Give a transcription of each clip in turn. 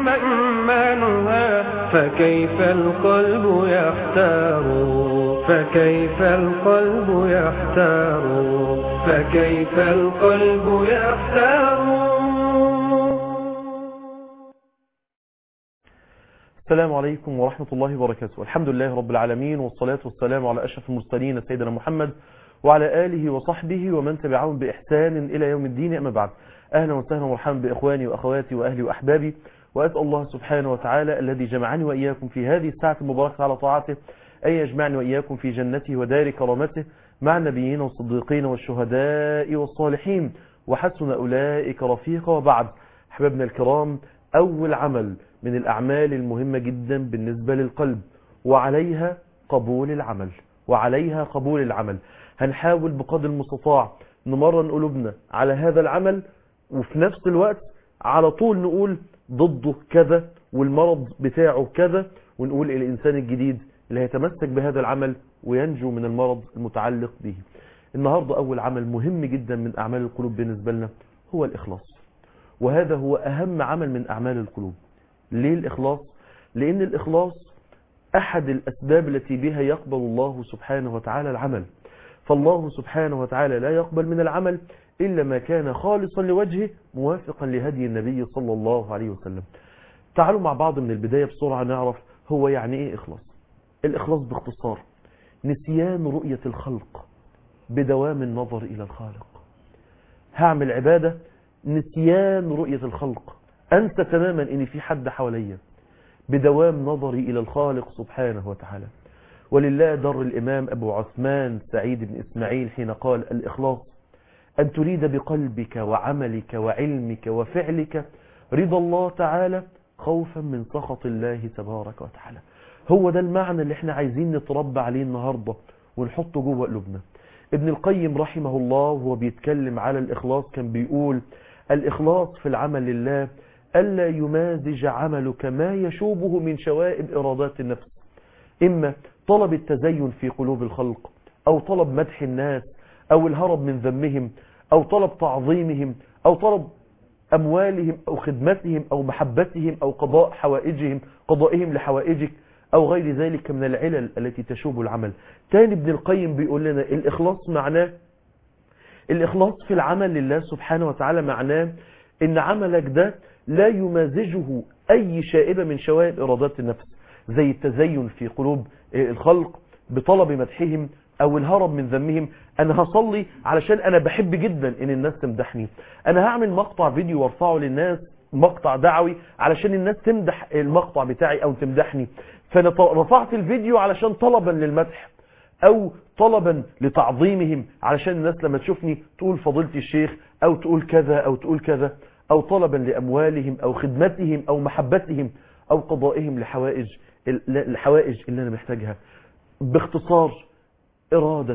مأمنها فكيف القلب يحتار فكيف القلب يحتار فكيف القلب يحتار السلام عليكم ورحمة الله وبركاته الحمد لله رب العالمين والصلاة والسلام على أشرف المرسلين سيدنا محمد وعلى آله وصحبه ومن تبعهم بإحسان إلى يوم الدين أما بعد أهلا وسهلا ومرحبا بإخواني وأخواتي وأهلي وأحبابي وأسأل الله سبحانه وتعالى الذي جمعني وإياكم في هذه الساعة المباركة على طاعته أن يجمعني وإياكم في جنته ودار كرامته مع النبيين والصديقين والشهداء والصالحين وحسن أولئك رفيقا وبعد أحبابنا الكرام أول عمل من الأعمال المهمة جدا بالنسبة للقلب وعليها قبول العمل وعليها قبول العمل هنحاول بقدر المستطاع نمرن قلوبنا على هذا العمل وفي نفس الوقت على طول نقول ضده كذا والمرض بتاعه كذا ونقول الإنسان الجديد اللي هيتمسك بهذا العمل وينجو من المرض المتعلق به النهاردة أول عمل مهم جدا من أعمال القلوب بالنسبة لنا هو الإخلاص وهذا هو أهم عمل من أعمال القلوب ليه الإخلاص؟ لأن الإخلاص أحد الأسباب التي بها يقبل الله سبحانه وتعالى العمل فالله سبحانه وتعالى لا يقبل من العمل إلا ما كان خالصا لوجهه موافقا لهدي النبي صلى الله عليه وسلم تعالوا مع بعض من البداية بسرعة نعرف هو يعني إيه إخلاص الإخلاص باختصار نسيان رؤية الخلق بدوام النظر إلى الخالق هعمل عبادة نسيان رؤية الخلق أنسى تماما إن في حد حواليا بدوام نظري إلى الخالق سبحانه وتعالى ولله در الإمام أبو عثمان سعيد بن إسماعيل حين قال الإخلاص أن تريد بقلبك وعملك وعلمك وفعلك رضا الله تعالى خوفا من سخط الله تبارك وتعالى هو ده المعنى اللي احنا عايزين نتربى عليه النهاردة ونحطه جوه قلوبنا ابن القيم رحمه الله وهو بيتكلم على الإخلاص كان بيقول الإخلاص في العمل لله ألا يمازج عملك ما يشوبه من شوائب إرادات النفس إما طلب التزين في قلوب الخلق أو طلب مدح الناس أو الهرب من ذمهم أو طلب تعظيمهم أو طلب أموالهم أو خدمتهم أو محبتهم أو قضاء حوائجهم قضائهم لحوائجك أو غير ذلك من العلل التي تشوب العمل تاني ابن القيم بيقول لنا الإخلاص معناه الإخلاص في العمل لله سبحانه وتعالى معناه إن عملك ده لا يمازجه أي شائبة من شوائب إرادات النفس زي التزين في قلوب الخلق بطلب مدحهم أو الهرب من ذمهم أنا هصلي علشان أنا بحب جدا إن الناس تمدحني أنا هعمل مقطع فيديو وارفعه للناس مقطع دعوي علشان الناس تمدح المقطع بتاعي أو تمدحني فأنا رفعت الفيديو علشان طلبا للمدح أو طلبا لتعظيمهم علشان الناس لما تشوفني تقول فضيلة الشيخ أو تقول كذا أو تقول كذا أو طلبا لأموالهم أو خدمتهم أو محبتهم أو قضائهم لحوائج الحوائج اللي أنا محتاجها باختصار إرادة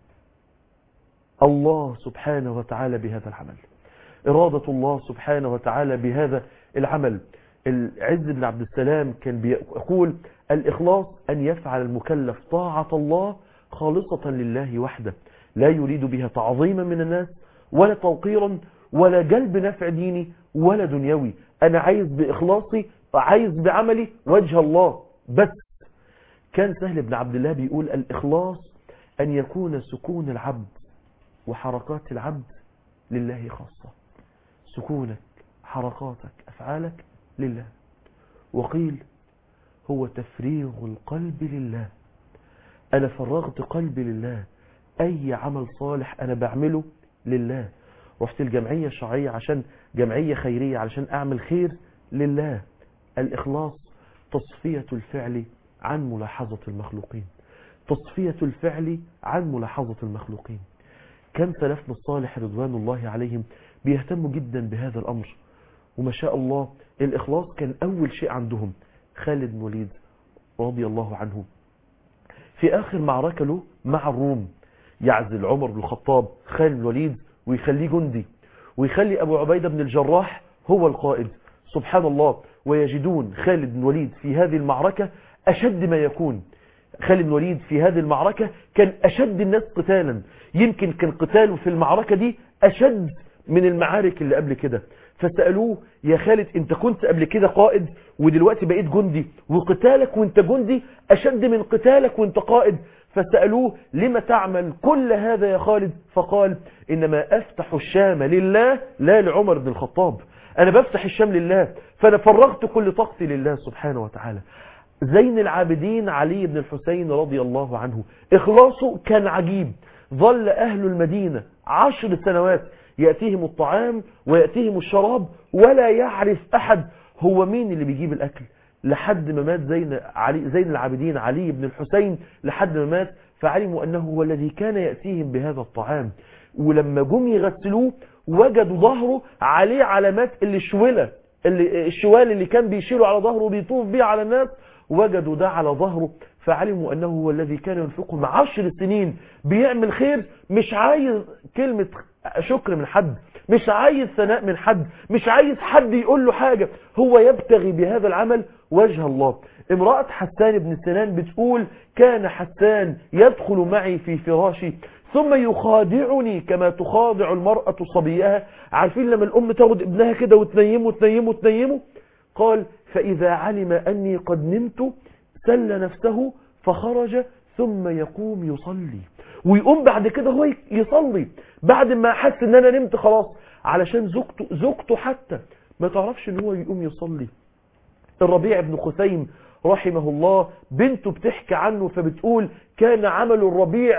الله سبحانه وتعالى بهذا العمل إرادة الله سبحانه وتعالى بهذا العمل العز بن عبد السلام كان بيقول الإخلاص أن يفعل المكلف طاعة الله خالصة لله وحده لا يريد بها تعظيما من الناس ولا توقيرا ولا جلب نفع ديني ولا دنيوي أنا عايز بإخلاصي عايز بعملي وجه الله بس كان سهل بن عبد الله بيقول الإخلاص أن يكون سكون العبد وحركات العبد لله خاصة سكونك حركاتك أفعالك لله وقيل هو تفريغ القلب لله أنا فرغت قلبي لله أي عمل صالح أنا بعمله لله رحت الجمعية الشرعية عشان جمعية خيرية علشان أعمل خير لله الإخلاص تصفية الفعل عن ملاحظة المخلوقين تصفية الفعل عن ملاحظة المخلوقين كم سلفنا الصالح رضوان الله عليهم بيهتموا جدا بهذا الأمر وما شاء الله الإخلاص كان أول شيء عندهم خالد بن وليد رضي الله عنه في آخر معركة له مع الروم يعزل عمر بن الخطاب خالد بن الوليد ويخليه جندي ويخلي أبو عبيدة بن الجراح هو القائد سبحان الله ويجدون خالد بن الوليد في هذه المعركة أشد ما يكون خالد بن الوليد في هذه المعركة كان أشد الناس قتالا يمكن كان قتاله في المعركة دي أشد من المعارك اللي قبل كده فسألوه يا خالد انت كنت قبل كده قائد ودلوقتي بقيت جندي وقتالك وانت جندي أشد من قتالك وانت قائد فسألوه لما تعمل كل هذا يا خالد فقال إنما أفتح الشام لله لا لعمر بن الخطاب أنا بفتح الشام لله فأنا فرغت كل طاقتي لله سبحانه وتعالى زين العابدين علي بن الحسين رضي الله عنه إخلاصه كان عجيب ظل أهل المدينة عشر سنوات يأتيهم الطعام ويأتيهم الشراب ولا يعرف أحد هو مين اللي بيجيب الأكل لحد ما مات زين, علي زين العابدين علي بن الحسين لحد ما مات فعلموا أنه هو الذي كان يأتيهم بهذا الطعام ولما جم يغسلوه وجدوا ظهره عليه علامات اللي شولة اللي الشوال اللي كان بيشيله على ظهره وبيطوف بيه على الناس وجدوا ده على ظهره فعلموا أنه هو الذي كان ينفقهم عشر سنين بيعمل خير مش عايز كلمة شكر من حد مش عايز ثناء من حد مش عايز حد يقول له حاجة هو يبتغي بهذا العمل وجه الله امرأة حسان بن سنان بتقول كان حسان يدخل معي في فراشي ثم يخادعني كما تخاضع المرأة صبيها عارفين لما الأم تاخد ابنها كده وتنيمه وتنيمه وتنيمه قال فإذا علم أني قد نمت سل نفسه فخرج ثم يقوم يصلي ويقوم بعد كده هو يصلي بعد ما حس ان انا نمت خلاص علشان زوجته زوجته حتى ما تعرفش ان هو يقوم يصلي الربيع بن خثيم رحمه الله بنته بتحكي عنه فبتقول كان عمل الربيع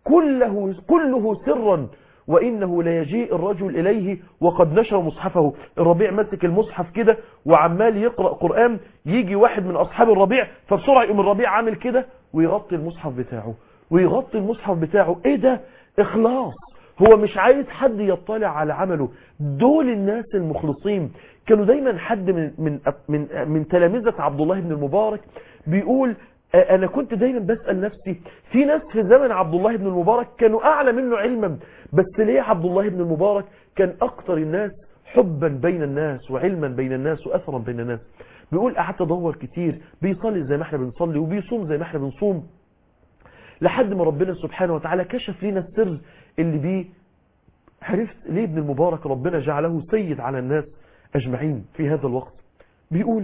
كله كله سرا وإنه ليجيء الرجل إليه وقد نشر مصحفه الربيع مسك المصحف كده وعمال يقرأ قرآن يجي واحد من أصحاب الربيع فبسرعة يقوم الربيع عامل كده ويغطي المصحف بتاعه ويغطي المصحف بتاعه ايه ده اخلاص هو مش عايز حد يطلع على عمله دول الناس المخلصين كانوا دايما حد من من من, من تلامذة عبد الله بن المبارك بيقول انا كنت دايما بسأل نفسي في ناس في زمن عبد الله بن المبارك كانوا اعلى منه علما بس ليه عبد الله بن المبارك كان اكتر الناس حبا بين الناس وعلما بين الناس واثرا بين الناس بيقول قعدت ادور كتير بيصلي زي ما احنا بنصلي وبيصوم زي ما احنا بنصوم لحد ما ربنا سبحانه وتعالى كشف لنا السر اللي بيه عرفت ليه ابن المبارك ربنا جعله سيد على الناس اجمعين في هذا الوقت بيقول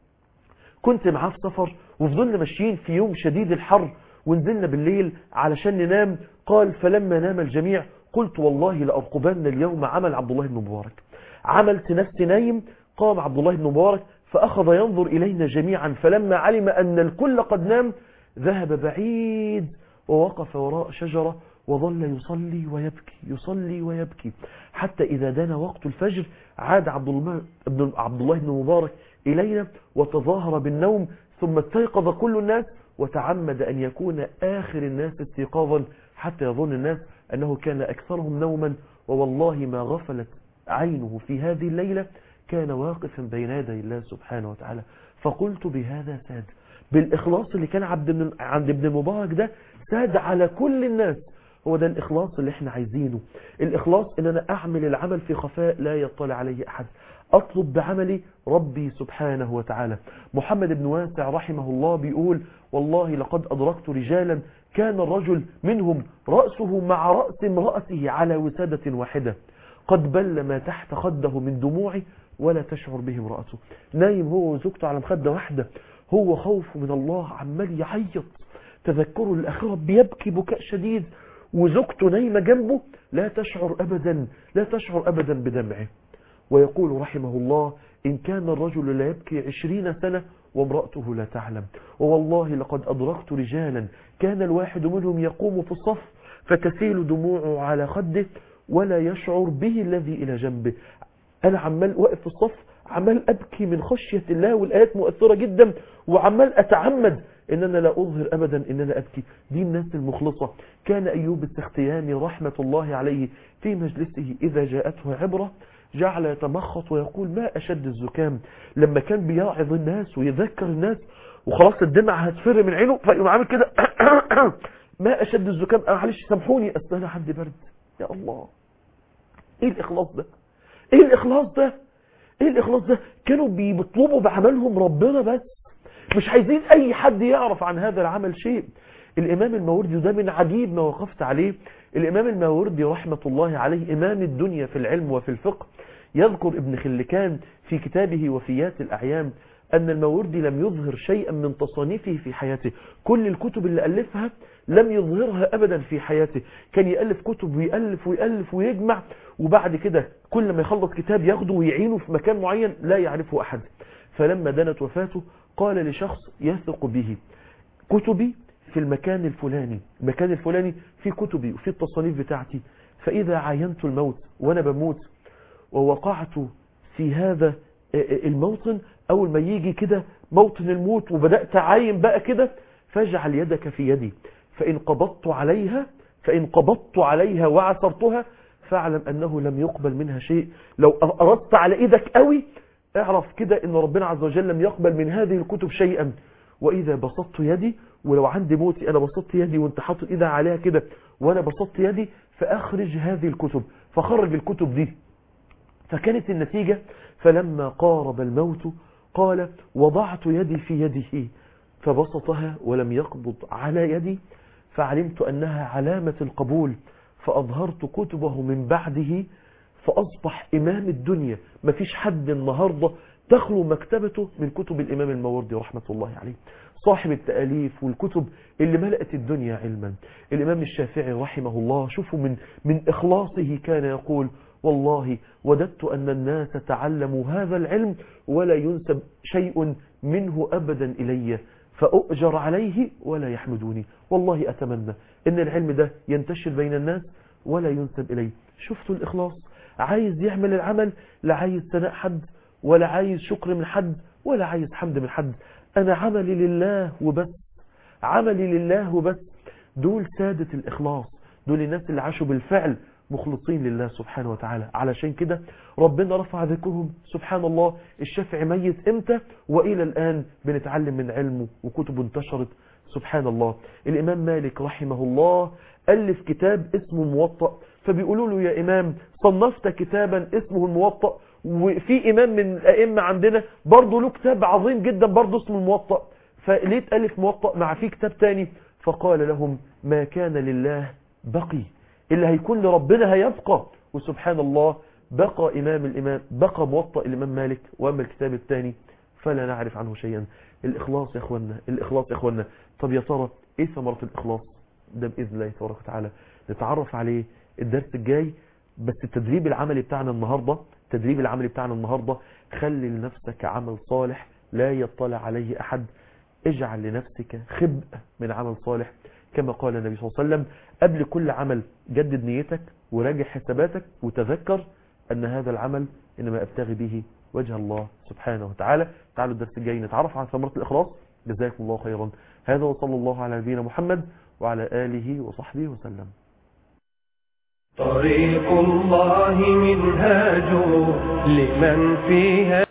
كنت معاه في سفر وفضلنا ماشيين في يوم شديد الحر ونزلنا بالليل علشان ننام قال فلما نام الجميع قلت والله لأرقبن اليوم عمل عبد الله بن مبارك عملت نفسي نايم قام عبد الله بن مبارك فأخذ ينظر إلينا جميعا فلما علم أن الكل قد نام ذهب بعيد ووقف وراء شجرة وظل يصلي ويبكي يصلي ويبكي حتى إذا دنا وقت الفجر عاد عبد الله بن عبد الله بن مبارك إلينا وتظاهر بالنوم ثم استيقظ كل الناس وتعمد أن يكون آخر الناس استيقاظا حتى يظن الناس أنه كان أكثرهم نوما ووالله ما غفلت عينه في هذه الليلة كان واقفا بين يدي الله سبحانه وتعالى فقلت بهذا ساد بالإخلاص اللي كان عبد عند ابن المبارك ده ساد على كل الناس هو ده الإخلاص اللي احنا عايزينه الإخلاص ان انا اعمل العمل في خفاء لا يطلع عليه احد اطلب بعملي ربي سبحانه وتعالى محمد بن واسع رحمه الله بيقول والله لقد أدركت رجالا كان الرجل منهم رأسه مع رأس امرأته على وسادة واحدة قد بل ما تحت خده من دموع ولا تشعر به امرأته نايم هو وزوجته على مخدة واحدة هو خوف من الله عمال يعيط تذكره الأخيرة بيبكي بكاء شديد وزوجته نايمة جنبه لا تشعر أبدا لا تشعر أبدا بدمعه ويقول رحمه الله إن كان الرجل لا يبكي عشرين سنة وامرأته لا تعلم ووالله لقد أدركت رجالا كان الواحد منهم يقوم في الصف فتسيل دموعه على خده ولا يشعر به الذي إلى جنبه أنا عمال واقف في الصف عمال أبكي من خشية الله والآيات مؤثرة جدا وعمال أتعمد ان انا لا اظهر ابدا ان انا ابكي دي الناس المخلصة كان ايوب السختياني رحمة الله عليه في مجلسه اذا جاءته عبرة جعل يتمخط ويقول ما اشد الزكام لما كان بيعظ الناس ويذكر الناس وخلاص الدمع هتفر من عينه فيقوم عامل كده ما اشد الزكام معلش سامحوني اصل انا عندي برد يا الله ايه الاخلاص ده ايه الاخلاص ده ايه الاخلاص ده كانوا بيطلبوا بعملهم ربنا بس مش عايزين اي حد يعرف عن هذا العمل شيء الامام الماوردي ده من عجيب ما وقفت عليه الامام الماوردي رحمة الله عليه امام الدنيا في العلم وفي الفقه يذكر ابن خلكان في كتابه وفيات الأعيان أن الماوردي لم يظهر شيئا من تصانيفه في حياته كل الكتب اللي ألفها لم يظهرها أبدا في حياته كان يألف كتب ويألف ويألف ويجمع وبعد كده كل ما يخلص كتاب ياخده ويعينه في مكان معين لا يعرفه أحد فلما دنت وفاته قال لشخص يثق به كتبي في المكان الفلاني المكان الفلاني في كتبي وفي التصانيف بتاعتي فإذا عاينت الموت وأنا بموت ووقعت في هذا الموطن أول ما يجي كده موطن الموت وبدأت أعاين بقى كده فاجعل يدك في يدي فإن قبضت عليها فإن قبضت عليها وعثرتها فاعلم أنه لم يقبل منها شيء لو أردت على إيدك قوي اعرف كده أن ربنا عز وجل لم يقبل من هذه الكتب شيئا وإذا بسطت يدي ولو عندي موتي أنا بسطت يدي وانت حاطط إيدها عليها كده وأنا بسطت يدي فأخرج هذه الكتب فخرج الكتب دي فكانت النتيجة فلما قارب الموت قال وضعت يدي في يده فبسطها ولم يقبض على يدي فعلمت أنها علامة القبول فأظهرت كتبه من بعده فأصبح إمام الدنيا مفيش حد النهاردة تخلو مكتبته من كتب الإمام الموردي رحمة الله عليه صاحب التأليف والكتب اللي ملأت الدنيا علما الإمام الشافعي رحمه الله شوفوا من, من إخلاصه كان يقول والله وددت أن الناس تعلموا هذا العلم ولا ينسب شيء منه أبدا إلي فأؤجر عليه ولا يحمدوني والله أتمنى أن العلم ده ينتشر بين الناس ولا ينسب إلي شفتوا الإخلاص عايز يعمل العمل لا عايز ثناء حد ولا عايز شكر من حد ولا عايز حمد من حد أنا عملي لله وبس عملي لله وبس دول سادة الإخلاص دول الناس اللي عاشوا بالفعل مخلصين لله سبحانه وتعالى علشان كده ربنا رفع ذكرهم سبحان الله الشافعي ميت امتى وإلى الآن بنتعلم من علمه وكتبه انتشرت سبحان الله الإمام مالك رحمه الله ألف كتاب اسمه موطأ فبيقولوا له يا إمام صنفت كتابا اسمه الموطأ وفي إمام من الأئمة عندنا برضه له كتاب عظيم جدا برضه اسمه الموطأ فليه تألف موطأ مع فيه كتاب تاني فقال لهم ما كان لله بقي اللي هيكون لربنا هيبقى وسبحان الله بقى إمام الإمام بقى موطأ الإمام مالك وأما الكتاب الثاني فلا نعرف عنه شيئا الإخلاص يا أخوانا الإخلاص يا أخوانا طب يا ترى إيه ثمرة الإخلاص ده بإذن الله تبارك وتعالى نتعرف عليه الدرس الجاي بس التدريب العملي بتاعنا النهاردة التدريب العملي بتاعنا النهاردة خلي لنفسك عمل صالح لا يطلع عليه أحد اجعل لنفسك خبء من عمل صالح كما قال النبي صلى الله عليه وسلم قبل كل عمل جدد نيتك وراجع حساباتك وتذكر أن هذا العمل إنما أبتغي به وجه الله سبحانه وتعالى تعالوا الدرس الجاي نتعرف على ثمرة الإخلاص جزاكم الله خيرا هذا وصلى الله على نبينا محمد وعلى آله وصحبه وسلم طريق الله منهاج لمن فيها